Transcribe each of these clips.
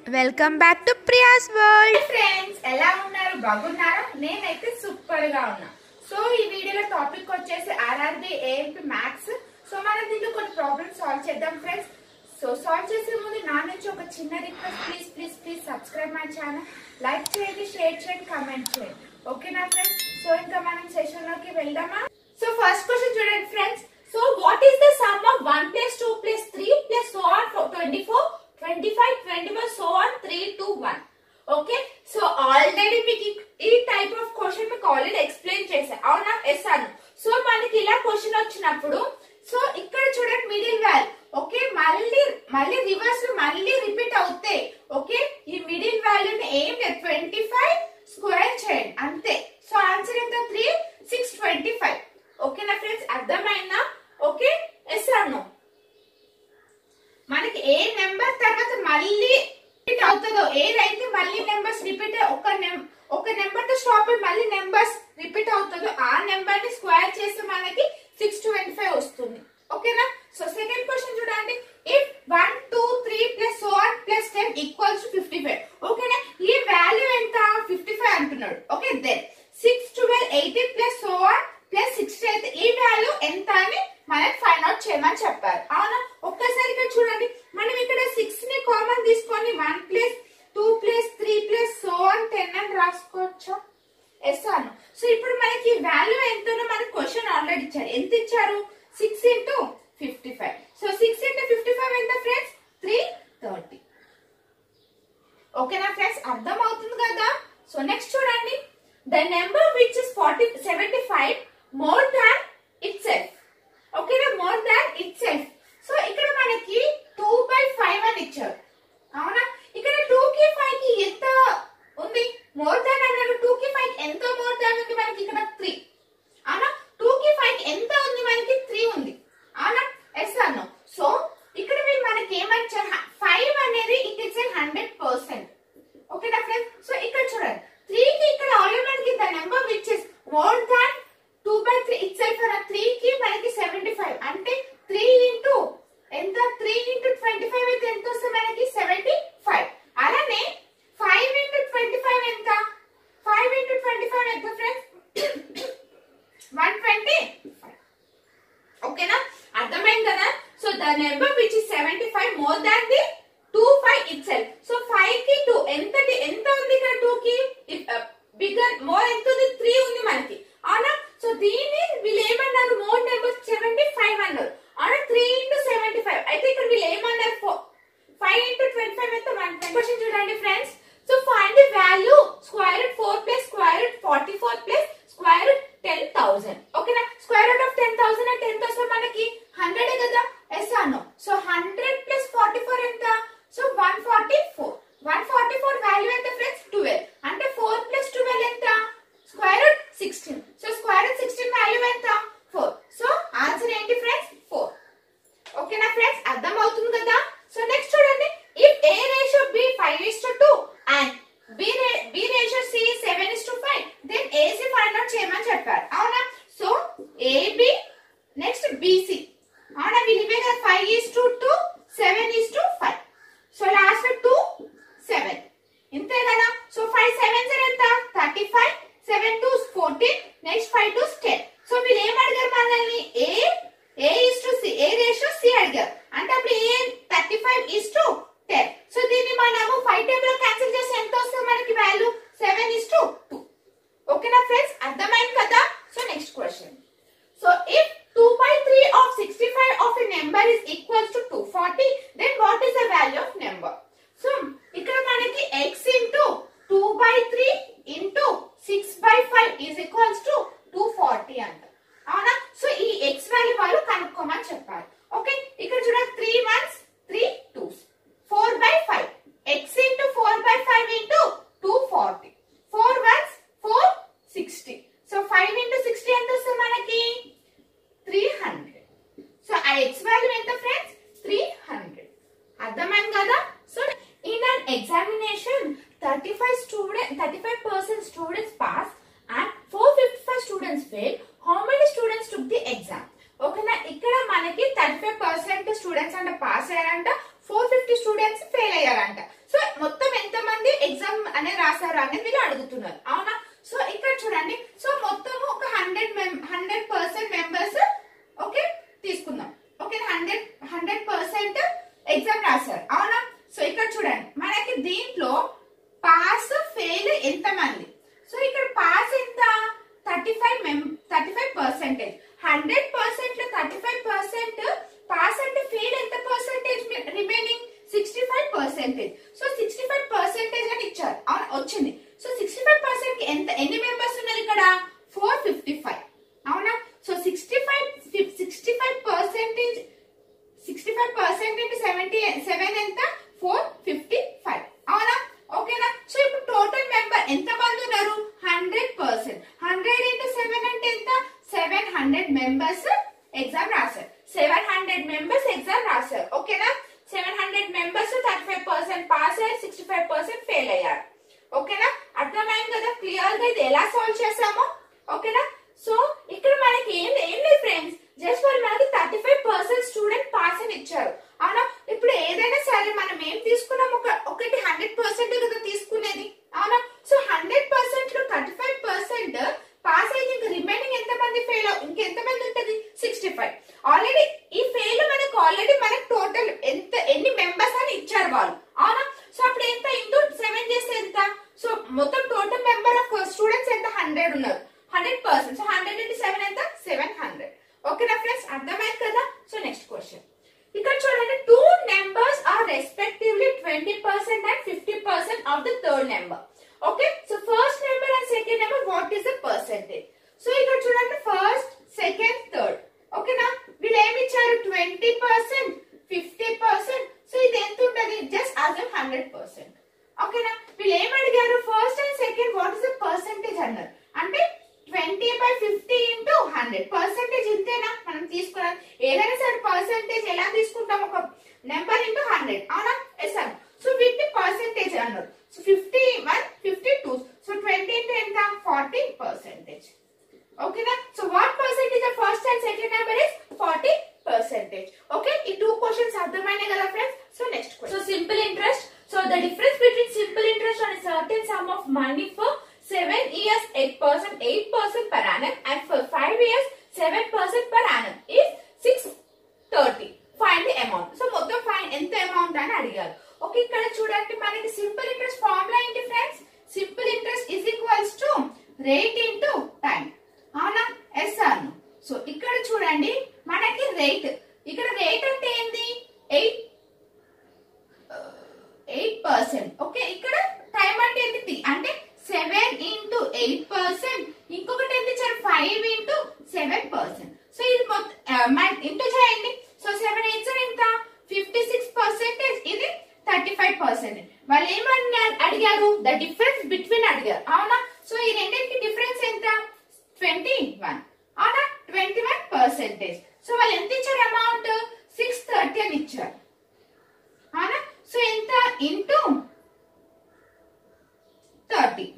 Welcome back to Priya's world friends ఎలా ఉన్నారు బాగున్నారా నేనైతే సూపర్ గా ఉన్నా సో ఈ వీడియోలో టాపిక్ వచ్చేసి ఆర్ఆర్బి ఏఎంపి మ్యాథ్స్ సో మనం దీంట్లో కొన్ని ప్రాబ్లమ్స్ సాల్వ్ చేద్దాం ఫ్రెండ్స్ సో సాల్వ్ చేసే ముందు నా నుంచి ఒక చిన్న request please please please subscribe my channel like చేయండి షేర్ చేయండి కమెంట్ చేయండి ఓకేనా ఫ్రెండ్స్ సో ఇంకా మనం సెషన్ లోకి వెళ్దామా సో ఫస్ట్ క్వశ్చన్ చూడండి friends so what is the sum of one plus two plus three plus so on twenty four twenty five twenty five so on three two one okay so already మీకు ఈ- ఈ type of question మీకు already explain చేశా అవునా yes అను so మనకి ఇలా question వచ్చినప్పుడు సో ఇక్కడ చూడండి మిడిల్ వాల్యూ ఓకే మళ్ళీ మళ్ళీ రివర్స్ మళ్ళీ రిపీట్ అవుతాయి ఓకే ఈ మిడిల్ వాల్యూని ఏం లేదు ట్వంటీ ఫైవ్ స్క్వేర్ చేయండి అంతే సో ఆన్సర్ ఎంత త్రీ సిక్స్ ట్వంటీ ఫైవ్ ఓకేనా ఫ్రెండ్స్ అర్థమైందా ఓకే ఎస్ అను మనకి ఏ నెంబర్ తర్వాత మళ్ళీ రిపీట్ అవుతుందో ఏదైతే మళ్ళీ నెంబర్స్ రిపీట్ ఒక నెం ఒక నెంబర్ తో స్టాప్ అయి మళ్ళీ నెంబర్స్ రిపీట్ అవుతుందో ఆ నెంబర్ ని స్క్వేర్ చేస్తే మనకి సిక్స్ ట్వంటీ ఫైవ్ వస్తుంది ఓకేనా సో సెకండ్ క్వశ్చన్ చూడండి if one two three plus one plus ten equals to fifty five ఓకేనా ఈ వాల్యూ ఎంత ఫిఫ్టీ ఫైవ్ అంటున్నాడు okay then six twelve eighty plus one plus sixty అయితే ఈ వాల్యూ ఎంత అని మనకి ఫైండ్ అవుట్ చేయమని చెప్పారు అవునా ఒక్కసారి ఇక్కడ చూడండి మనం ఇక్కడ సిక్స్ ని కామన్ తీసుకొని one plus two plus three plus so one ten అని రాసుకోవచ్చా ఎస్ అను సో ఇప్పుడు మనకి వాల్యూ ఎంతనో మనకి క్వశ్చన్ ఆల్రెడీ ఇచ్చారు ఎంత ఇచ్చారు six into fifty five so six into fifty five ఎంత ఫ్రెండ్స్ త్రీ థర్టీ ఓకేనా ఫ్రెండ్స్ అర్థం అవుతుంది కదా సో నెక్స్ట్ చూడండి the number which is forty seventy five more than itself ఓకేనా more than itself so ఇక్కడ మనకి two by five అని ఇచ్చారు అవునా ఇక్కడ టూ కి ఫైవ్ కి ఎంత ఉంది మోర్ దాన్ అన్నాడు టూ కి ఫైవ్ ఎంత మోర్ దాన్ ఉంది మనకి ఇక్కడ త్రీ అవునా టూ కి ఫైవ్ కి ఎంత ఉంది మనకి త్రీ ఉంది అవునా ఎస్ అన్న సో ఇక్కడ మీరు మనకి ఏమచ్చారు ఫైవ్ అనేది ఇట్ ఇస్ హండ్రెడ్ పర్సెంట్ ఓకేనా ఫ్రెండ్స్ సో ఇక్కడ చూడండి త్రీ కి ఇక్కడ ఆల్రెడీ మనకి the number which is more than two by three itself three కి మనకి సెవెంటీ ఫైవ్ అంటే త్రీ ఇంటూ ఎంత త్రీ ఇంటూ ట్వంటీ ఫైవ్ అయితే ఎంత వస్తుంది మనకి సెవెంటీ ఫైవ్ అలానే ఫైవ్ ఇంటూ ట్వంటీ ఫైవ్ ఎంత ఫైవ్ ఇంటూ ట్వంటీ ఫైవ్ ఎంత ఫ్రెండ్స్ వన్ ట్వంటీ ఓకేనా అర్థమైంది కదా so the number which is seventy five more than the two five itself so five కి టూ ఎంత ఎంత ఉంది ఇక్కడ టూ కి బిగ్గర్ మోర్ ఎంత ఉంది త్రీ ఉంది మనకి అవునా సో దీన్ని వీళ్ళు ఏమన్నారు మోర్ నెంబర్ సెవెంటీ ఫైవ్ అన్నారు అవునా త్రీ ఇంటూ సెవెంటీ ఫైవ్ అయితే ఇక్కడ వీళ్ళు ఏమన్నారు ఫైవ్ ఇంటూ ట్వంటీ ఫైవ్ ఎంత వన్ క్వశ్చన్ చూడండి friends so find the value square root four plus square root forty four plus square root ten thousand ఓకేనా square root of ten thousand అంటే ఎంత వస్తుంది మనకి హండ్రెడ్ కదా ఎస్ అను so hundred plus forty four ఎంత so one forty four one forty four value ఎంత friends twelve అంటే ఫోర్ ప్లస్ ట్వెల్వ్ ఎంత square root sixteen so square root sixteen value ఎంత ఫోర్ సో ఆన్సర్ ఏంటి friends four ఓకేనా friends అర్థం అవుతుంది కదా సో నెక్స్ట్ చూడండి if A ratio B five is to two and B B ratio C seven is to five then A C find out చేయమని చెప్పారు అవునా సో ఏబి నెక్స్ట్ బిసి అవునా వీళ్ళు ఇవే కదా five is to two seven is to five so last two seven ఇంతే కదా so five seven sir ఎంత thirty five seven two fourteen next five two ten so వీళ్ళు ఏం అడిగారు మనల్ని A A is to C A ratio C అడిగారు అంటే అప్పుడు A thirty five is to ten so దీన్ని మనము ఫైవ్ టేబుల్ లో క్యాన్సిల్ చేస్తే ఎంత వస్తుంది మనకి value seven is to two ఓకేనా ఫ్రెండ్స్ అర్థమైంది కదా so next question so if 2 by 3 of 65 of a number is equals to 240 then what is the value of number so ఇక్కడ మనకి x into 2 by 3 into 6 by 5 is equals to 240 అంట అవునా so ఈ x value వాళ్ళు కనుక్కోమని చెప్పారు okay ఇక్కడ చూడండి 3 ones 3 twos 4 by 5 x into 4 by 5 into 240 4 ones 4 60 so 5 into 60 ఎంత వస్తుంది మనకి త్రీ హండ్రెడ్ సో ఆ ఎక్స్ వాల్యూ ఎంత ఫ్రెండ్స్ త్రీ హండ్రెడ్ అర్థమైంది కదా so in an examination thirty five student thirty five percent students pass and four fifty five students fail how many students took the exam ఓకేనా ఇక్కడ మనకి thirty five percent students అంటే pass అయ్యారంట four fifty students fail అయ్యారంట so మొత్తం exam అనేది రాశారు అనేది వీళ్ళు అడుగుతున్నారు అవునా సో ఇక్కడ చూడండి సో మొత్తం ఒక hundred hundred percent members okay తీసుకుందాం okay hundred hundred percent exam రాశారు అవునా సో ఇక్కడ చూడండి మనకి దీంట్లో పాస్ ఫెయిల్ ఎంత మంది సో ఇక్కడ పాస్ ఎంత థర్టీ ఫైవ్ మెం thirty five percentage hundred percent లో థర్టీ ఫైవ్ పర్సెంట్ పాస్ అంటే ఫెయిల్ ఎంత percentage remaining sixty five percentage so sixty five percentage అని ఇచ్చారు అవును వచ్చింది సో సిక్స్టీ ఫైవ్ పర్సెంట్ ఎంత ఎన్ని మెంబర్స్ ఉన్నారు ఇక్కడ ఫోర్ ఫిఫ్టీ ఫైవ్ అవునా so sixty five sixty five percentage sixty five percent into seventy seven ఎంత ఫోర్ ఫిఫ్టీ ఫైవ్ అవునా ఓకేనా సో ఇప్పుడు టోటల్ మెంబర్ ఎంత మంది ఉన్నారు hundred percent hundred into seven అంటే ఎంత సెవెన్ హండ్రెడ్ మెంబర్స్ ఎగ్జామ్ రాశారు సెవెన్ హండ్రెడ్ మెంబర్స్ ఎగ్జామ్ రాశారు ఓకేనా seven hundred members thirty five percent pass అయ్యారు సిక్స్టీ ఫైవ్ పర్సెంట్ ఫెయిల్ అయ్యారు ఓకేనా అర్థమైంది కదా క్లియర్ గా ఇది ఎలా సాల్వ్ చేసామో ఓకేనా సో ఇక్కడ మనకి ఏం ఏం లేదు ఫ్రెండ్స్ జస్ట్ వాళ్ళు మనకి thirty five percent student pass అని ఇచ్చారు అవునా ఇప్పుడు ఏదైనా సరే మనం ఏం తీసుకున్నాం ఒక ఒకటి హండ్రెడ్ పర్సెంట్ కదా తీసుకునేది అవునా సో హండ్రెడ్ పర్సెంట్ లో థర్టీ ఫైవ్ పర్సెంట్ పాస్ అయితే ఇంకా రిమైనింగ్ ఎంత మంది ఫెయిల్ ఇంకెంత మంది ఉంటది సిక్స్టీ ఫైవ్ ఆల్రెడీ ఈ ఫెయిల్ మనకు ఆల్రెడీ మనకు టోటల్ ఎంత ఎన్ని మెంబర్స్ అని ఇచ్చారు వాళ్ళు అవునా సో అప్పుడు ఎంత ఇంటూ సెవెన్ చేస్తే ఎంత సో మొత్తం టోటల్ మెంబర్ ఆఫ్ స్టూడెంట్స్ ఎంత హండ్రెడ్ ఉన్నారు hundred percent so hundred into seven ఎంత సెవెన్ హండ్రెడ్ ఓకేనా ఫ్రెండ్స్ అర్థమైంది కదా సో నెక్స్ట్ క్వశ్చన్ ఇక్కడ చూడండి two numbers are respectively twenty percent and fifty percent of the third number okay so first number and second number what is the percentage so ఇక్కడ చూడండి first second third ఓకేనా వీళ్ళు ఏమి ఇచ్చారు twenty percent fifty percent so ఇది ఎంత ఉంటుంది just Azam hundred percent ఓకేనా వీళ్ళు ఏం అడిగారు first and second what is the percentage అన్నారు అంటే twenty by fifty into hundred percentage ఇంతేనా మనం తీసుకున్నాం ఏదైనా సరే పర్సెంటేజ్ ఎలా తీసుకుంటాం ఒక నెంబర్ ఇంటూ హండ్రెడ్ అవునా ఎస్ అన్న సో వీటిని పర్సెంటేజ్ అన్నారు so fifty one fifty two so twenty into ఎంత ఫార్టీ పర్సెంటేజ్ ఓకేనా so what percentage of first and second number is forty percentage okay ఈ టూ క్వశ్చన్స్ అర్థమైనాయి కదా friends so next so simple interest so the difference between simple interest and certain sum of money for seven years eight percent eight percent per annum and for five years seven percent per annum is six thirty find the amount so మొత్తం find ఎంత amount అని అడిగారు okay ఇక్కడ చూడండి మనకి simple interest formula ఏంటి friends simple interest is equals to rate into time అవునా yes అను సో ఇక్కడ చూడండి మనకి రేట్ ఇక్కడ రేట్ అంటే ఏంది ఎయిట్ ఎయిట్ పర్సెంట్ ఓకే ఇక్కడ టైం అంటే ఏంటి T. అంటే సెవెన్ ఇంటూ ఎయిట్ పర్సెంట్ ఇంకొకటి ఎంత ఇచ్చారు five into seven percent so ఇది మొత్తం ఇంటూ చేయండి సో సెవెన్ ఎయిట్ సార్ ఎంత ఫిఫ్టీ సిక్స్ పర్సెంటేజ్ ఇది థర్టీ ఫైవ్ పర్సెంట్ వాళ్ళు ఏమన్నారు అడిగారు ద డిఫరెన్స్ బిట్వీన్ అడిగారు అవునా సో ఈ రెండింటికి డిఫరెన్స్ ఎంత ట్వంటీ వన్ అవునా ట్వంటీ వన్ పర్సెంటేజ్ సో వాళ్ళు ఎంత ఇచ్చారు అమౌంట్ సిక్స్ థర్టీ అని ఇచ్చారు అవునా సో ఎంత ఇంటూ థర్టీ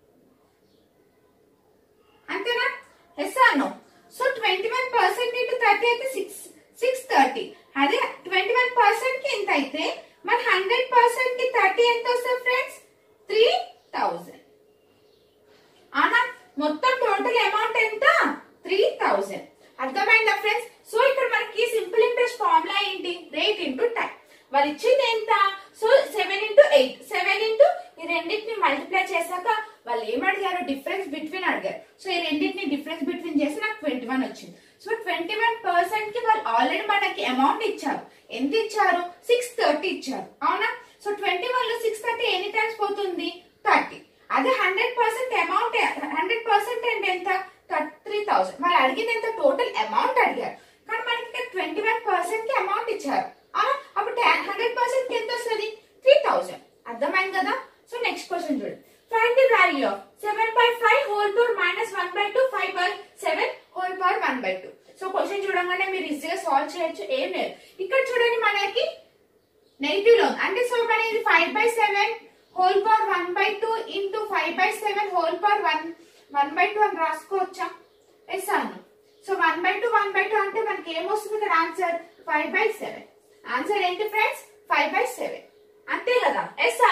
అంతేనా ఎస్ అన్నో so twenty one percent into thirty అయితే సిక్స్ సిక్స్ థర్టీ అదే ట్వంటీ వన్ పర్సెంట్ కి ఎంత అయితే మరి హండ్రెడ్ పర్సెంట్ కి థర్టీ ఎంత వస్తుంది ఫ్రెండ్స్ త్రీ థౌజండ్ అవునా మొత్తం టోటల్ అమౌంట్ ఎంత త్రీ థౌజండ్ అర్థమైందా ఫ్రెండ్స్ సో ఇక్కడ మనకి సింపుల్ ఇంట్రెస్ట్ ఫార్ములా ఏంటి రేట్ ఇంటూ టైం వాళ్ళు ఇచ్చింది ఎంత so seven into eight seven into ఈ రెండింటిని మల్టిప్లై చేశాక వాళ్ళు ఏం అడిగారు డిఫరెన్స్ బిట్వీన్ అడిగారు సో ఈ రెండింటిని డిఫరెన్స్ బిట్వీన్ చేసి నాకు ట్వంటీ వన్ వచ్చింది సో ట్వంటీ వన్ పర్సెంట్ కి వాళ్ళు ఆల్రెడీ మనకి అమౌంట్ ఇచ్చారు ఎంత ఇచ్చారు సిక్స్ థర్టీ ఇచ్చారు అవునా సో ట్వంటీ వన్ లో సిక్స్ థర్టీ ఎన్ని టైమ్స్ పోతుంది థర్టీ అదే hundred percent amount hundred percent అంటే ఎంత త్రీ థౌసండ్ వాళ్ళు అడిగింది ఎంత టోటల్ అమౌంట్ అడిగారు కానీ మనకి ఇక్కడ ట్వంటీ వన్ పర్సెంట్ కి అమౌంట్ ఇచ్చారు అవునా అప్పుడు హండ్రెడ్ పర్సెంట్ కి ఎంత వస్తుంది త్రీ థౌసండ్ అర్థమైంది కదా సో నెక్స్ట్ క్వశ్చన్ చూడండి find the value of seven by five whole power minus one by two five by seven whole power one by two so question చూడగానే మీరు ఈజీగా సాల్వ్ చేయొచ్చు ఏం లేదు ఇక్కడ చూడండి మనకి నెగిటివ్ లో ఉంది. అంటే సో మన ఇది five by seven whole power one by two into five by seven whole power one one by two అని రాసుకోవచ్చా ఎస్ అను so one by two one by two అంటే మనకి ఏమొస్తుంది ఇక్కడ answer five by seven answer ఏంటి friends five by seven అంతే కదా ఎస్ అను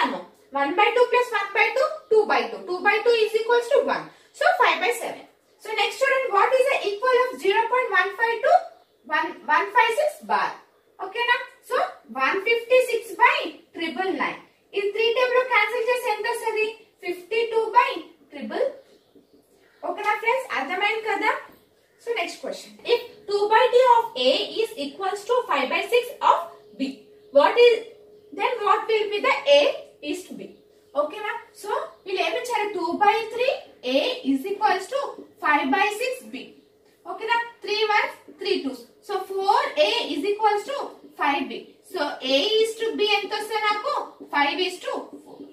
one by two plus one by two two by two two by two is equals to one so five by seven so next చూడండి what is the equal of zero point one five to one one five six bar ఓకేనా so one fifty six by triple nine ఇది three table లో cancel చేసి ఎంత వస్తుంది fifty two by triple ఓకేనా friends అర్థమైంది కదా so next question if two by T of A is equals to five by six of B what is then what will be the A is to B ఓకేనా so వీళ్ళు ఏమి ఇచ్చారు two by three A is equals to five by six B ఓకేనా three one three two so four A is equals to five B so A is to B ఎంత వస్తే నాకు five is to four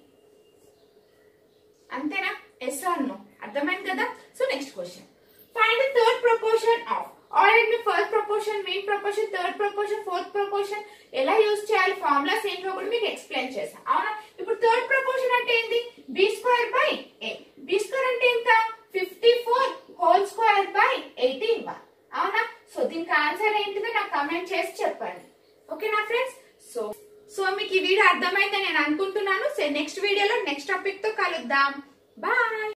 అంతేనా yes or no అర్థమైంది కదా so next question find the third proportion of already మీ first proportion mean proportion third proportion fourth proportion ఎలా use చేయాలి formulas ఏంటో కూడా మీకు ఎక్స్ప్లెయిన్ చేశాను అవునా ఇప్పుడు థర్డ్ ప్రపోర్షన్ అంటే ఏంటి B square by A B square అంటే ఎంత fifty four whole square by eighteen one అవునా సో దీనికి ఆన్సర్ ఏంటిదో నాకు కమెంట్ చేసి చెప్పండి ఓకేనా ఫ్రెండ్స్ సో సో మీకు ఈ వీడియో అర్థమైందని నేను అనుకుంటున్నాను సో నెక్స్ట్ వీడియోలో నెక్స్ట్ టాపిక్ తో కలుద్దాం బాయ్